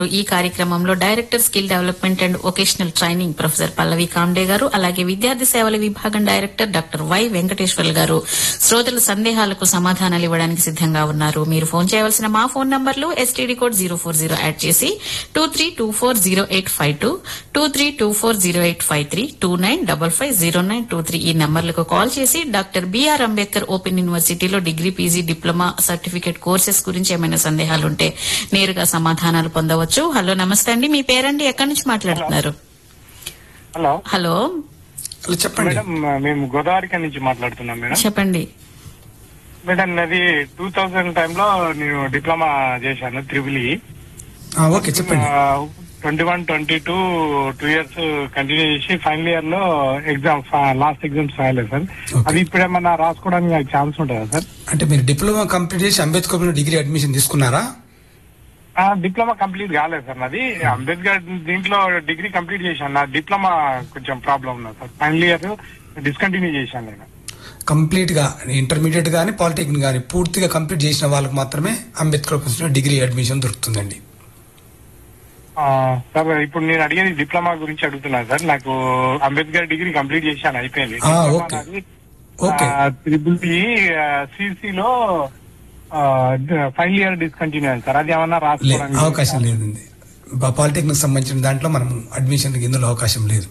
ఈ కార్యక్రమంలో director skill development and vocational training professor Pallavi Kamde గారు అలాగే విద్యార్థి సేవల విభాగం డైరెక్టర్ డాక్టర్ వై వెంకటేశ్వర్లు గారు శ్రోతల సందేహాలకు సమాధానాలు ఇవ్వడానికి సిద్దంగా ఉన్నారు మీరు ఫోన్ చేయవలసిన మా ఫోన్ నంబర్లు STD code zero four zero add చేసి two three two four zero eight five two two three two four zero eight five three two nine double five zero nine two three ఈ నంబర్లకు call చేసి doctor BR Ambedkar open యూనివర్సిటీలో degree PG diploma certificate courses గురించి ఏమైనా సందేహాలుంటే నేరుగా సమాధానాలు పొందవచ్చు hello నమస్తే అండి మీ పేరండి ఎక్కడి నుంచి మాట్లాడుతున్నారు హలో హలో అలా చెప్పండి మేడం మేము గోదావరిక నుంచి మాట్లాడుతున్నాం మేడం చెప్పండి మేడం నాది టూ థౌజండ్ టైంలో నేను డిప్లొమా చేశాను త్రిబుల్ ఆ, ఓకే చెప్పండి twenty one twenty two two years continue చేసి ఫైనల్ ఇయర్ లో ఎగ్జామ్ లాస్ట్ ఎగ్జామ్స్ రాయలేదు సార్ Okay. అది ఇప్పుడు ఏమన్నా రాసుకోవడానికి నాకు ఛాన్స్ ఉంటుందా సార్ అంటే మీరు డిప్లొమా కంప్లీట్ చేసి అంబేద్కర్ డిగ్రీ అడ్మిషన్ తీసుకున్నారా ఆ, డిప్లొమా కంప్లీట్ కాలేదు సార్ నాది అంబేద్కర్ దీంట్లో డిగ్రీ కంప్లీట్ చేశాను నా డిప్లొమా కొంచెం ప్రాబ్లం ఉన్నది సార్ ఫైనల్ ఇయర్ డిస్కంటిన్యూ చేశాను నేను కంప్లీట్ గా ఇంటర్మీడియట్ గానీ పాలిటెక్నిక్ గానీ పూర్తిగా కంప్లీట్ చేసిన వాళ్ళకి మాత్రమే అంబేద్కర్ ఓపెన్స్ లో డిగ్రీ అడ్మిషన్ దొరుకుతుందండి ఆ, సార్ ఇప్పుడు నేను అడిగేది డిప్లొమా గురించి అడుగుతున్నాను సార్ నాకు అంబేద్కర్ డిగ్రీ కంప్లీట్ చేశాను అయిపోయింది ఆ, డిప్లొమా ఓకే. నాది, ఓకే. ఆ, త్రిబుల్ సిసిలో ఫైనల్ ఇయర్ డిస్కంటిన్యూ అయింది సార్ అది ఏమన్నా లే రాసుకోవడానికి అవకాశం లేదండి బా- పాలిటెక్నిక్ సంబంధించిన దాంట్లో మనం అడ్మిషన్ ఇందులో అవకాశం లేదు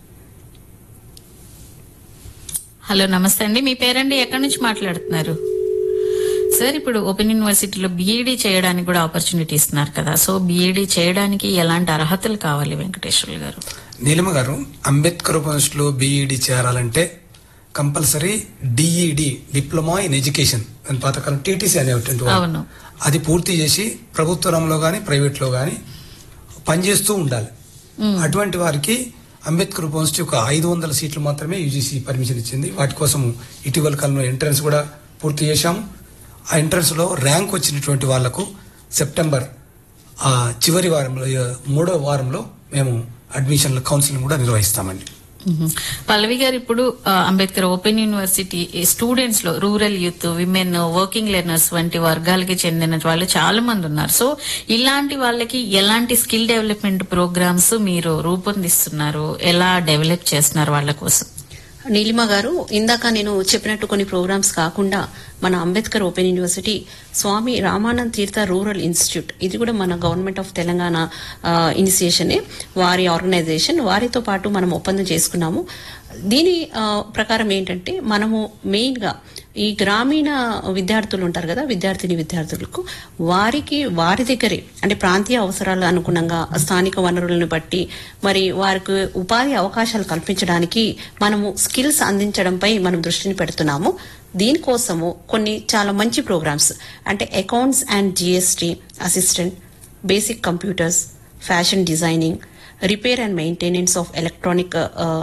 హలో నమస్తే అండి మీ పేరండి ఎక్కడి నుంచి మాట్లాడుతున్నారు సార్ ఇప్పుడు ఓపెన్ యూనివర్సిటీలో బీఈడీ చేయడానికి కూడా ఆపర్చునిటీ ఇస్తున్నారు కదా సో బీఈడీ చేయడానికి ఎలాంటి అర్హతలు కావాలి వెంకటేశ్వర్లు గారు నీలిమ గారు అంబేద్కర్ ఓపెన్స్ లో బీఈడి చేరాలంటే compulsory D Ed diploma in education అని పాతకాలం టీటీసీ అనేటువంటి వాళ్ళు. అవును. అది పూర్తి చేసి ప్రభుత్వ రంగంలో గానీ ప్రైవేట్ లో గానీ పనిచేస్తూ ఉండాలి అటువంటి వారికి అంబేద్కర్ యూనివర్సిటీ ఒక ఐదు వందల సీట్లు మాత్రమే యూజీసీ పర్మిషన్ ఇచ్చింది వాటి కోసం ఇటీవల కాలంలో ఎంట్రన్స్ కూడా పూర్తి చేశాము ఆ ఎంట్రన్స్ లో ర్యాంక్ వచ్చినటువంటి వాళ్లకు సెప్టెంబర్ ఆ చివరి వారంలో ఆ, మూడో వారంలో మేము అడ్మిషన్ల కౌన్సిలింగ్ కూడా నిర్వహిస్తామండి మ్మ్. పల్లవి గారు ఇప్పుడు ఆ, అంబేద్కర్ ఓపెన్ యూనివర్సిటీ స్టూడెంట్స్ లో rural youth women working learners వంటి వర్గాలకి చెందిన వాళ్ళు చాలా మంది ఉన్నారు సో ఇలాంటి వాళ్ళకి ఎలాంటి స్కిల్ డెవలప్మెంట్ ప్రోగ్రామ్స్ మీరు రూపొందిస్తున్నారు ఎలా డెవలప్ చేస్తున్నారు వాళ్ళ కోసం నీలిమ గారు ఇందాక నేను చెప్పినట్టు కొన్ని ప్రోగ్రామ్స్ కాకుండా మన Ambedkar open university Swami Ramanand Tirtha rural institute ఇది కూడా మన గవర్నమెంట్ ఆఫ్ తెలంగాణ ఇనిషియేషనే వారి ఆర్గనైజేషన్ వారితో పాటు మనం ఒప్పందం చేసుకున్నాము దీని ఆ, ప్రకారం ఏంటంటే మనము మెయిన్ గా ఈ గ్రామీణ విద్యార్థులు ఉంటారు కదా విద్యార్థిని విద్యార్థులకు వారికి వారి దగ్గరే అంటే ప్రాంతీయ అవసరాల అనుగుణంగా స్థానిక వనరులను బట్టి మరి వారికి ఉపాధి అవకాశాలు కల్పించడానికి మనము స్కిల్స్ అందించడంపై మనం దృష్టిని పెడుతున్నాము దీనికోసము కొన్ని చాలా మంచి ప్రోగ్రామ్స్ అంటే accounts and GST assistant basic computers fashion designing repair and maintenance of electronic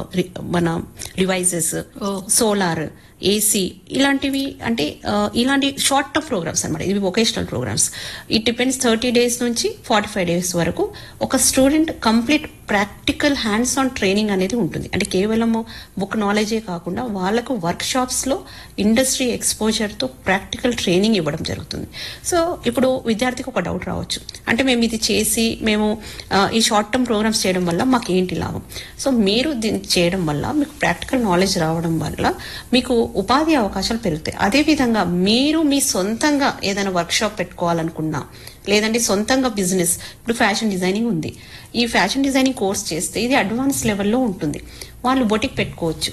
మన డివైజెస్ Oh. సోలార్ ఏసీ ఇలాంటివి అంటే ఆ, ఇలాంటి షార్ట్ టర్మ్ ప్రోగ్రామ్స్ అనమాట ఇవి vocational programmes it depends thirty days నుంచి ఫార్టీ ఫైవ్ డేస్ వరకు ఒక student complete practical hands on training అనేది ఉంటుంది అంటే కేవలము బుక్ నాలెడ్జే కాకుండా వాళ్ళకు వర్క్ షాప్స్ లో ఇండస్ట్రీ ఎక్స్పోజర్ తో ప్రాక్టికల్ ట్రైనింగ్ ఇవ్వడం జరుగుతుంది సో ఇప్పుడు విద్యార్థికి ఒక డౌట్ రావచ్చు అంటే మేము ఇది చేసి మేము ఆ, ఈ షార్ట్ టర్మ్ ప్రోగ్రామ్స్ చేయడం వల్ల మాకు ఏంటి లాభం సో మీరు దీన్ని చేయడం వల్ల మీకు ప్రాక్టికల్ నాలెడ్జ్ రావడం వల్ల మీకు ఉపాధి అవకాశాలు పెరుగుతాయి అదేవిధంగా మీరు మీ సొంతంగా ఏదైనా వర్క్ షాప్ పెట్టుకోవాలనుకున్నా లేదంటే సొంతంగా బిజినెస్ ఇప్పుడు ఫ్యాషన్ డిజైనింగ్ ఉంది ఈ ఫ్యాషన్ డిజైనింగ్ కోర్స్ చేస్తే ఇది అడ్వాన్స్ లెవెల్లో ఉంటుంది వాళ్ళు బొటిక్ పెట్టుకోవచ్చు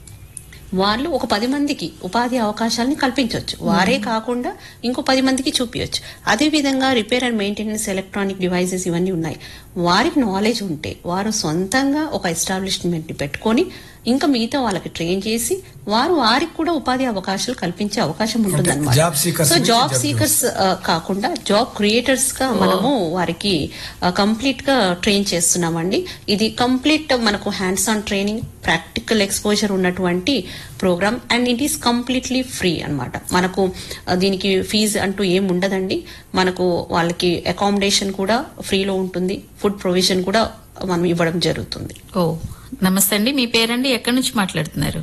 వాళ్ళు ఒక పది మందికి ఉపాధి అవకాశాలని కల్పించవచ్చు వారే కాకుండా ఇంకో పది మందికి చూపించవచ్చు అదే విధంగా repair and maintenance electronic devices ఇవన్నీ ఉన్నాయి వారికి నాలెడ్జ్ ఉంటే వారు సొంతంగా ఒక ఎస్టాబ్లిష్మెంట్ ని పెట్టుకొని ఇంకా మిగతా వాళ్ళకి ట్రైన్ చేసి వారు వారికి కూడా ఉపాధి అవకాశాలు కల్పించే అవకాశం ఉంటుంది job seekers సో నుంచి జాబ్ job సీకర్స్ కాకుండా జాబ్ క్రియేటర్స్ గా మనము వారికి కంప్లీట్ గా ట్రైన్ చేస్తున్నామండి ఇది కంప్లీట్ మనకు hands on training practical exposure ఉన్నటువంటి programme and it is completely free అన్నమాట మనకు ఆ, దీనికి ఫీజు అంటూ ఏం ఉండదండి మనకు వాళ్ళకి అకామిడేషన్ కూడా ఫ్రీలో ఉంటుంది ఫుడ్ ప్రొవిజన్ కూడా మనం ఇవ్వడం జరుగుతుంది ఓ నమస్తే అండి మీ పేరండి ఎక్కడి నుంచి మాట్లాడుతున్నారు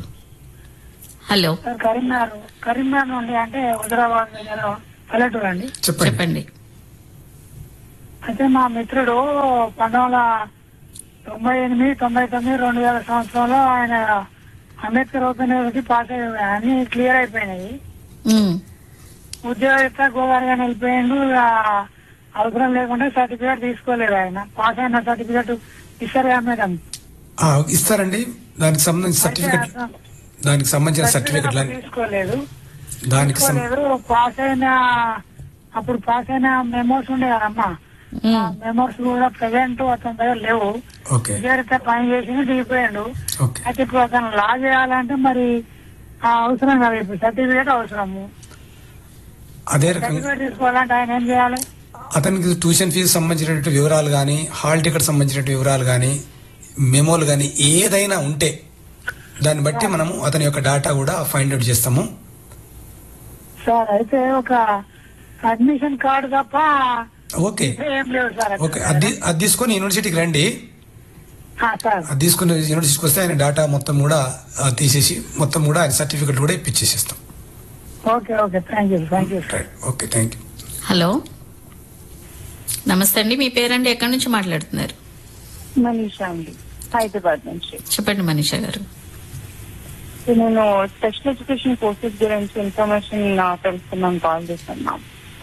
హలో సార్ కరీంనగర్ కరీంనగర్ నుండి అంటే హుజరాబాద్ దగ్గర పల్లెటూరు అండి చెప్పండి చెప్పండి అయితే మా మిత్రుడు పంతొమ్మిది వందల తొంభై ఎనిమిది తొంభై తొమ్మిది రెండు వేల సంవత్సరంలో ఆయన అంబేద్కర్ ఓపెన్ యూనివర్సిటీ పాస్ అయ్యి అన్ని క్లియర్ అయిపోయినాయి ఉమ్, ఉద్యోగరీత్యా గోదావరిగా వెళ్ళిపోయిండు ఇక అవసరం లేకుండా సర్టిఫికేట్ తీసుకోలేదు ఆయన పాస్ అయిన సర్టిఫికేట్ ఇస్తారు కదా మేడం ఆ, ఇస్తారండి దానికి సంబంధించిన సర్టిఫికెట్ దానికి సంబంధించిన సర్టిఫికెట్ తీసుకోలేదు దానికి సం- తీసుకోలేదు పాస్ అయిన అప్పుడు పాస్ అయిన మెమోస్ ఉండే కదమ్మా ఉమ్. మెమోస్ కూడా ప్రెసెంట్ అతని దగ్గర లేవు ఓకే విద్యార్థి పని చేసి దిగిపోయాడు ఓకే అయితే ఇప్పుడు అతను లా చేయాలంటే మరి ఆ అవసరం కదా ఇప్పుడు సర్టిఫికేట్ అవసరము అదే రకంగా సర్టిఫికేట్ తీసుకోవాలంటే ఆయన ఏం చేయాలి అతనికి ట్యూషన్ ఫీజు సంబంధించినటువంటి వివరాలు కానీ హాల్ టికెట్ సంబంధించిన వివరాలు కానీ మెమోలు కానీ ఏదైనా ఉంటే దాన్ని బట్టి మనము అతని యొక్క డేటా కూడా ఫైండ్ అవుట్ చేస్తాము సార్ అయితే ఒక అడ్మిషన్ కార్డు తప్ప ఓకే ఏం లేవు సార్ ఓకే అది అది తీసుకొని యూనివర్సిటీకి రండి ఆ, సార్ అది తీసుకుని యూనివర్సిటీకి వస్తే ఆయన డేటా మొత్తం కూడా ఆ, తీసేసి మొత్తం కూడా ఆయన సర్టిఫికెట్ కూడా ఇప్పించేసేస్తాం okay okay thank you thank you sir okay thank you hello నమస్తే అండి మీ పేరండి ఎక్కడి నుంచి మాట్లాడుతున్నారు మనీషా అండి హైదరాబాద్ నుంచి చెప్పండి మనీషా గారు నేను స్పెషల్ ఎడ్యుకేషన్ కోర్సెస్ గురించి ఇన్ఫర్మేషన్ తెలుసుకున్నాను కాల్ చేస్తున్నాం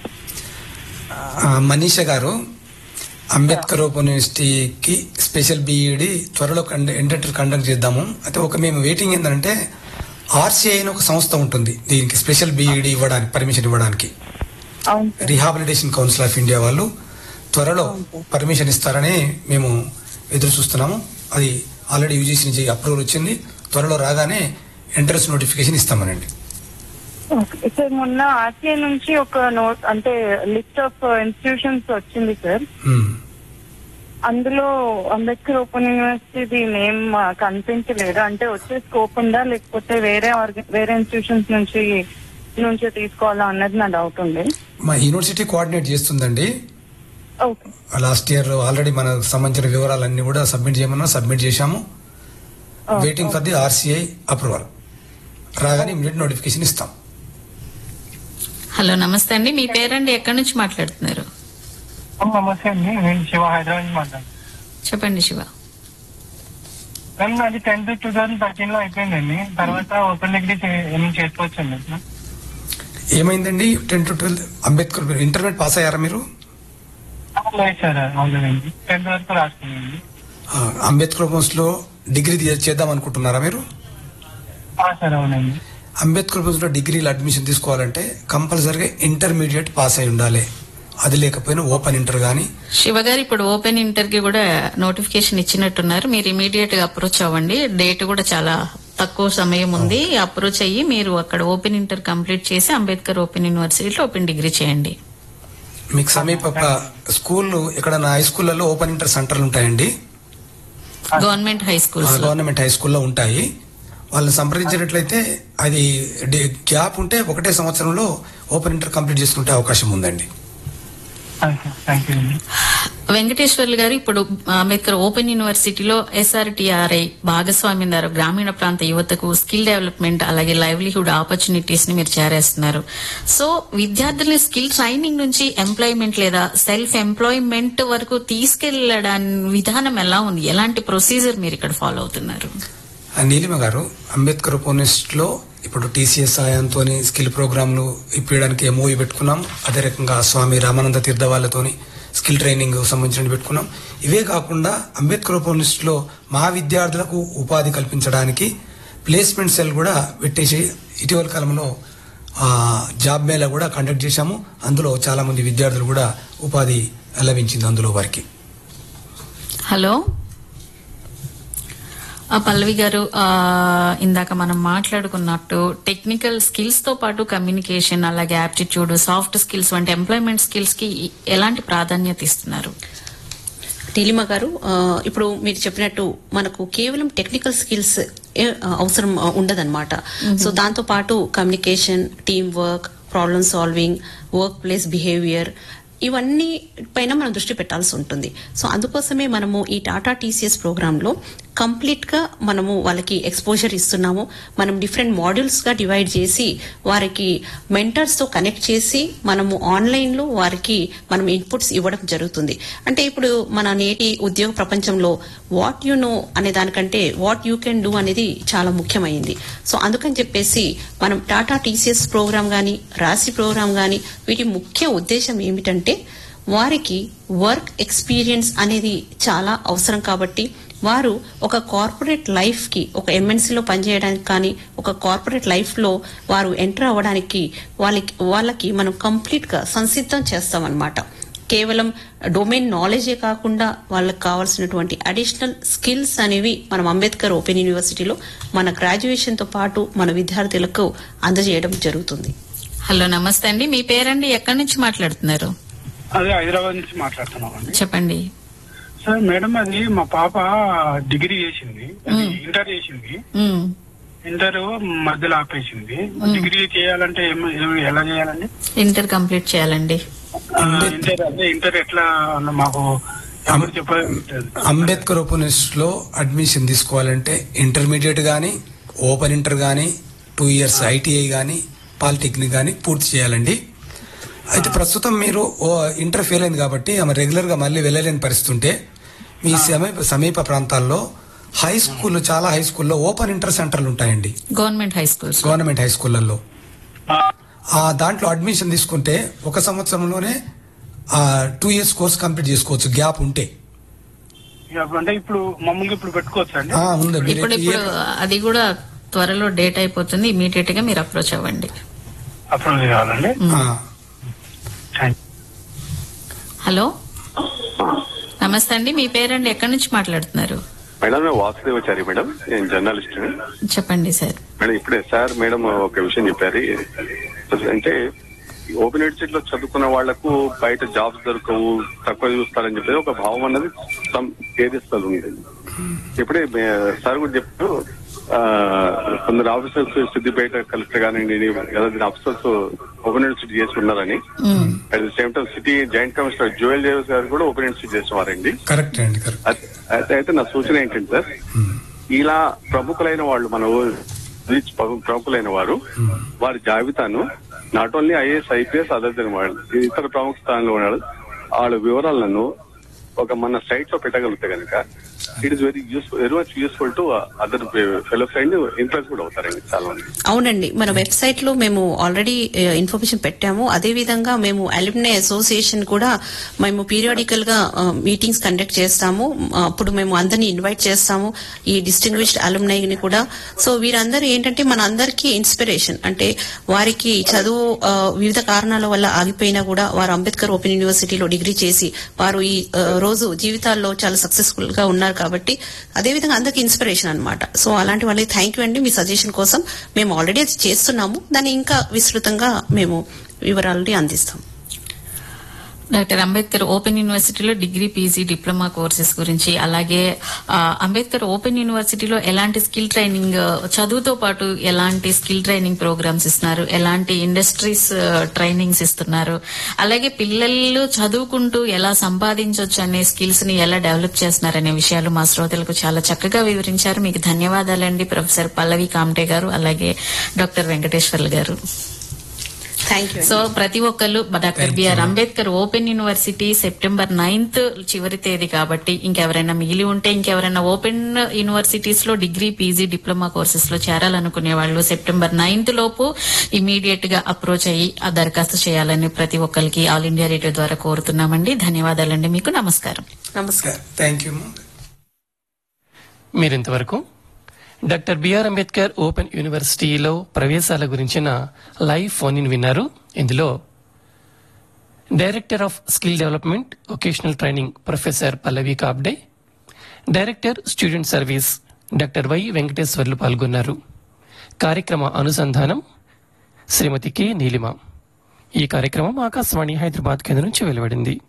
ఆ, మనీషా గారు అంబేద్కర్ ఓపెన్ యూనివర్సిటీకి స్పెషల్ బీఈడి త్వరలో ఇంటర్ కండక్ట్ చేద్దాము అయితే ఒక మేము వెయిటింగ్ ఏంటంటే ఆర్సీఐ అని ఒక సంస్థ ఉంటుంది దీనికి స్పెషల్ బీఈడి ఇవ్వడానికి పర్మిషన్ ఇవ్వడానికి అవును sir rehabilitation council of India వాళ్ళు త్వరలో పర్మిషన్ ఇస్తారని మేము ఎదురు చూస్తున్నాము అది ఆల్రెడీ యూజీసీ నుంచి అప్రూవల్ వచ్చింది త్వరలో రాగానే ఎంట్రన్స్ నోటిఫికేషన్ ఇస్తామనండి ఓకే సార్ మొన్న ఆర్టీఐ నుంచి ఒక నోట్ అంటే లిస్ట్ ఆఫ్ ఇన్స్టిట్యూషన్స్ వచ్చింది సార్ మ్మ్. అందులో అంబేద్కర్ ఓపెన్ యూనివర్సిటీ నేమ్ కనిపించలేదు అంటే వచ్చే స్కోప్ ఉందా లేకపోతే వేరే ఆర్గ- వేరే ఇన్స్టిట్యూషన్స్ నుంచి నుంచి తీసుకోవాలా అన్నది నా డౌట్ ఉంది మా యూనివర్సిటీ కోఆర్డినేట్ చేస్తుందండి ఓకే లాస్ట్ ఇయర్ ఆల్రెడీ మన సంబంధించిన వివరాలన్నీ కూడా సబ్మిట్ చేయమన్నా సబ్మిట్ చేశాము waiting for the RCI approval రాగానే ఇమీడియట్ నోటిఫికేషన్ ఇస్తాం హలో నమస్తే అండి మీ పేరండి ఎక్కడి నుంచి మాట్లాడుతున్నారు నమస్తే అండి నేను శివ హైదరాబాద్ నుంచి మాట్లాడు చెప్పండి శివ మ్యామ్ నాది టెన్త్ టూ థౌసండ్ థర్టీన్ లో అయిపోయిందండి తర్వాత ఓపెన్ డిగ్రీ ఏమైనా చేసుకోవచ్చండి అట్లా ఏమైందండి ten to twelve Ambedkar intermediate pass అయ్యారా మీరు లేదు సార్ అవునండి టెన్త్ వరకు రాసుకున్నాండి ఆ, అంబేద్కర్ హోమ్స్ లో డిగ్రీ తీ- చేద్దాం అనుకుంటున్నారా మీరు సార్ అవునండి అంబేద్కర్ హోమ్స్ లో డిగ్రీలో అడ్మిషన్ తీసుకోవాలంటే కంపల్సరీగా ఇంటర్మీడియట్ పాస్ అయి ఉండాలి అది లేకపోయినా ఓపెన్ ఇంటర్ కానీ శివ గారు ఇప్పుడు ఓపెన్ ఇంటర్ కి కూడా నోటిఫికేషన్ ఇచ్చినట్టున్నారు మీరు ఇమీడియట్ గా అప్రోచ్ అవ్వండి డేట్ కూడా చాలా తక్కువ సమయం ఉంది అప్రోచ్ అయ్యి మీరు అక్కడ ఓపెన్ ఇంటర్ కంప్లీట్ చేసి అంబేద్కర్ ఓపెన్ యూనివర్సిటీలో ఓపెన్ డిగ్రీ చేయండి మీకు సమీప ప- స్కూళ్ళు ఇక్కడ నా హై స్కూళ్ళలో ఓపెన్ ఇంటర్ సెంటర్లు ఉంటాయండి గవర్నమెంట్ హై ఆ, స్కూల్స్ లో గవర్నమెంట్ హై స్కూల్లో ఉంటాయి వాళ్ళని సంప్రదించినట్లయితే అది డి- గ్యాప్ ఉంటే ఒకటే సంవత్సరంలో ఓపెన్ ఇంటర్ కంప్లీట్ చేసుకుంటే అవకాశం ఉందండి థ్యాంక్ యూ అండి వెంకటేశ్వర్లు గారు ఇప్పుడు అంబేద్కర్ ఓపెన్ యూనివర్సిటీలో ఎస్ఆర్టీఆర్ఐ భాగస్వామ్యం ద్వారా గ్రామీణ ప్రాంత యువతకు స్కిల్ డెవలప్మెంట్ అలాగే లైవ్లీహుడ్ ఆపర్చునిటీస్ ని మీరు చేరేస్తున్నారు సో విద్యార్థుల్ని స్కిల్ ట్రైనింగ్ నుంచి ఎంప్లాయ్మెంట్ లేదా సెల్ఫ్ ఎంప్లాయ్మెంట్ వరకు తీసుకెళ్లడాని విధానం ఎలా ఉంది ఎలాంటి ప్రొసీజర్ మీరు ఇక్కడ ఫాలో అవుతున్నారు ఆ నీలిమ గారు అంబేద్కర్ లో ఇప్పుడు టీసీఎస్ సహాయంతో స్కిల్ ప్రోగ్రాంలు ఇప్పించడానికి ఎంఓఈ పెట్టుకున్నాం అదే రకంగా స్వామి రామానంద తీర్థ వాళ్ళతోని స్కిల్ ట్రైనింగ్ సంబంధించిన పెట్టుకున్నాం ఇవే కాకుండా అంబేద్కర్ లో మా విద్యార్థులకు ఉపాధి కల్పించడానికి ప్లేస్మెంట్ సెల్ కూడా పెట్టేసి ఇటీవల కాలంలో ఆ, జాబ్ మేళా కూడా కండక్ట్ చేశాము అందులో చాలా మంది విద్యార్థులు కూడా ఉపాధి లభించింది అందులో వారికి హలో ఆ పల్లవి గారు ఆ, ఇందాక మనం మాట్లాడుకున్నట్టు టెక్నికల్ స్కిల్స్ తో పాటు కమ్యూనికేషన్ అలాగే యాప్టిట్యూడ్ సాఫ్ట్ స్కిల్స్ వంటి ఎంప్లాయ్మెంట్ స్కిల్స్ కి ఎలాంటి ప్రాధాన్యత ఇస్తున్నారు నీలిమ గారు ఆ, ఇప్పుడు మీరు చెప్పినట్టు మనకు కేవలం టెక్నికల్ స్కిల్స్ అవసరం ఆ, ఉండదన్నమాట సో దాంతో పాటు communication team work problem solving work place behaviour ఇవన్నీ పైన మనం దృష్టి పెట్టాల్సి ఉంటుంది సో అందుకోసమే మనము ఈ టాటా టీసీఎస్ ప్రోగ్రామ్ లో కంప్లీట్ గా మనము వాళ్ళకి ఎక్స్పోజర్ ఇస్తున్నాము మనం డిఫరెంట్ మాడ్యూల్స్ గా డివైడ్ చేసి వారికి మెంటర్స్ తో కనెక్ట్ చేసి మనము ఆన్లైన్ లో వారికి మనం ఇన్పుట్స్ ఇవ్వడం జరుగుతుంది అంటే ఇప్పుడు మన నేటి ఉద్యోగ ప్రపంచంలో వాట్ యు నో అనే దానికంటే వాట్ యూ కెన్ డూ అనేది చాలా ముఖ్యమైంది సో అందుకని చెప్పేసి మనం టాటా టీసీఎస్ ప్రోగ్రామ్ గాని రాశి ప్రోగ్రామ్ గాని వీటి ముఖ్య ఉద్దేశం ఏమిటంటే వారికి వర్క్ ఎక్స్పీరియన్స్ అనేది చాలా అవసరం కాబట్టి వారు ఒక కార్పొరేట్ లైఫ్ కి ఒక ఎంఎన్సీలో పనిచేయడానికి కానీ ఒక కార్పొరేట్ లైఫ్ లో వారు ఎంటర్ అవ్వడానికి వాళ్ళకి వాళ్ళకి మనం కంప్లీట్ గా సంసిద్ధం చేస్తామన్నమాట కేవలం డొమైన్ నాలెడ్జే కాకుండా వాళ్ళకి కావాల్సినటువంటి అడిషనల్ స్కిల్స్ అనేవి మనం అంబేద్కర్ ఓపెన్ యూనివర్సిటీలో మన గ్రాడ్యుయేషన్ తో పాటు మన విద్యార్థులకు అందజేయడం జరుగుతుంది హలో నమస్తే అండి మీ పేరండి ఎక్కడి నుంచి మాట్లాడుతున్నారు అదే హైదరాబాద్ నుంచి మాట్లాడుతున్నాం అండి చెప్పండి సార్ మేడం అది మా పాప డిగ్రీ చేసింది అది ఇంటర్ చేసింది ఉమ్. ఇంటర్ మధ్యలో ఆపేసింది డిగ్రీ చేయాలంటే ఏం- ఏం- ఎలా చేయాలండి ఇంటర్ కంప్లీట్ చేయాలండి ఆ, ఇంటర్ అదే ఇంటర్ ఎట్లా అన్న మాకు ఎవరు చెప్పాలి అంబేద్కర్ ఓపెన్ లో అడ్మిషన్ తీసుకోవాలంటే ఇంటర్మీడియట్ కానీ ఓపెన్ ఇంటర్ కానీ టూ ఇయర్స్ ఐటీఐ కానీ పాలిటెక్నిక్ కానీ పూర్తి చేయాలండి అయితే ప్రస్తుతం మీరు ఓ ఇంటర్ ఫెయిల్ అయింది కాబట్టి ఆమె రెగ్యులర్ గా మళ్ళీ వెళ్ళలేని పరిస్థితి ఉంటే మీ సమీప సమీప ప్రాంతాల్లో హై స్కూల్ చాలా హై స్కూల్లో ఓపెన్ ఇంటర్ సెంటర్లు ఉంటాయండి government high schools government high స్కూళ్ళల్లో ఆ, ఆ దాంట్లో అడ్మిషన్ తీసుకుంటే ఒక సంవత్సరంలోనే ఆ టూ ఇయర్స్ కోర్స్ కంప్లీట్ చేసుకోవచ్చు గ్యాప్ ఉంటే అంటే ఇప్పుడు మమ్మల్ని ఇప్పుడు పెట్టుకోవచ్చు అండి ఆ, ఉంది మీరు ఇప్పుడు ఇప్పుడు ఏ- అది కూడా త్వరలో డేట్ అయిపోతుంది ఇమీడియట్ గా మీరు అప్రోచ్ అవ్వండి అప్రూవ్ చేయాలండి ఆ, థ్యాంక్ హలో నమస్తే అండి మీ పేరండి ఎక్కడి నుంచి మాట్లాడుతున్నారు మేడం నేను వాసుదేవచారి మేడం నేను జర్నలిస్ట్ చెప్పండి సార్ మేడం ఇప్పుడే సార్ మేడం ఒక విషయం చెప్పారు అంటే ఓపెన్ యూనివర్సిటీలో చదువుకున్న వాళ్లకు బయట జాబ్స్ దొరకవు తక్కువ చూస్తారని చెప్పేది ఒక భావం అన్నది some ఏరియాస్ లో ఉంది ఇప్పుడే మే- సార్ కూడా చెప్పారు ఆ, కొందరు ఆఫీసర్స్ సిద్దిపేట కలెక్టర్ కానివ్వండి ఏదైనా ఆఫీసర్స్ ఓపెన్ యూనివర్సిటీ చేసి ఉన్నారని at the same time city joint commissioner Joel Davis గారు కూడా ఓపెన్ యూనివర్సిటీ చేసేవారండి కరెక్ట్ అండి కరెక్ట్ అత- అయితే అయితే నా సూచన ఏంటంటే సార్ ఇలా ప్రముఖులైన వాళ్ళు మన ఊ- రీచ్ ప్రము- ప్రముఖులైన వారు వారి జాబితాను not only IAS IPS other than వాళ్ళు ఇతర ప్రముఖ స్థానంలో ఉన్నాడు వాళ్ళ వివరాలను ఒక మన సైట్ లో పెట్టగలిగితే కనుక it is very useful very much useful to other fellow friend impress కూడా అవుతారండి చాలా మంది అవునండి మన వెబ్సైట్ లో మేము ఆల్రెడీ ఇన్ఫర్మేషన్ పెట్టాము అదే విధంగా మేము అల్యూమినై అసోసియేషన్ కూడా మేము పీరియాడికల్ గా మీటింగ్స్ కండక్ట్ చేస్తాము ఆ, అప్పుడు మేము అందరినీ ఇన్వైట్ చేస్తాము ఈ డిస్టింగ్విష్డ్ అల్యూమినై ని కూడా సో వీరందరూ ఏంటంటే మన అందరికీ ఇన్స్పిరేషన్ అంటే వారికి చదువు ఆ, వివిధ కారణాల వల్ల ఆగిపోయినా కూడా వారు అంబేద్కర్ ఓపెన్ యూనివర్సిటీలో డిగ్రీ చేసి వారు ఈ ఆ, రోజు జీవితాల్లో చాలా సక్సెస్ఫుల్ గా ఉన్నారు కాబట్టి అదేవిధంగా అందరికి ఇన్స్పిరేషన్ అన్నమాట సో అలాంటి వాళ్ళకి థ్యాంక్ యూ అండి మీ సజెషన్ కోసం మేము ఆల్రెడీ అది చేస్తున్నాము దాన్ని ఇంకా విస్తృతంగా మేము వివరాలని అందిస్తాం డాక్టర్ అంబేద్కర్ ఓపెన్ యూనివర్సిటీలో డిగ్రీ పీజీ డిప్లొమా కోర్సెస్ గురించి అలాగే ఆ, అంబేద్కర్ ఓపెన్ యూనివర్సిటీలో ఎలాంటి స్కిల్ ట్రైనింగ్ ఆ, చదువుతో పాటు ఎలాంటి స్కిల్ ట్రైనింగ్ ప్రోగ్రామ్స్ ఇస్తున్నారు ఎలాంటి ఇండస్ట్రీస్ ఆ, ట్రైనింగ్స్ ఇస్తున్నారు అలాగే పిల్లలు చదువుకుంటూ ఎలా సంపాదించవచ్చు అనే స్కిల్స్ ని ఎలా డెవలప్ చేస్తున్నారనే విషయాలు మా శ్రోతలకు చాలా చక్కగా వివరించారు మీకు ధన్యవాదాలండి ప్రొఫెసర్ పల్లవి కామ్టే గారు అలాగే డాక్టర్ వెంకటేశ్వర్లు గారు థ్యాంక్ యూ సో ప్రతి ఒక్కళ్ళు doctor BR Ambedkar open university September ninth చివరి తేదీ కాబట్టి ఇంకెవరైనా మిగిలి ఉంటే ఇంకెవరైనా ఓపెన్ యూనివర్సిటీస్ లో డిగ్రీ పీజీ డిప్లొమా కోర్సెస్ లో చేరాలనుకునే వాళ్ళు సెప్టెంబర్ నైన్త్ లోపు ఇమీడియట్ గా అప్రోచ్ అయ్యి ఆ దరఖాస్తు చేయాలని ప్రతి ఒక్కరికి ఆల్ ఇండియా రేడియో ద్వారా కోరుతున్నామండి ధన్యవాదాలండి మీకు నమస్కారం నమస్కారం థ్యాంక్ యూ మీరింతవరకు డాక్టర్ బిఆర్ అంబేద్కర్ ఓపెన్ యూనివర్సిటీలో ప్రవేశాల గురించిన లైవ్ ఫోన్ ఇన్ విన్నారు ఇందులో director of skill development vocational training professor Pallavi Kabde director student service doctor Y Venkateswarlu పాల్గొన్నారు కార్యక్రమ అనుసంధానం శ్రీమతి కె నీలిమ ఈ కార్యక్రమం ఆకాశవాణి హైదరాబాద్ కేంద్రం నుంచి వెలువడింది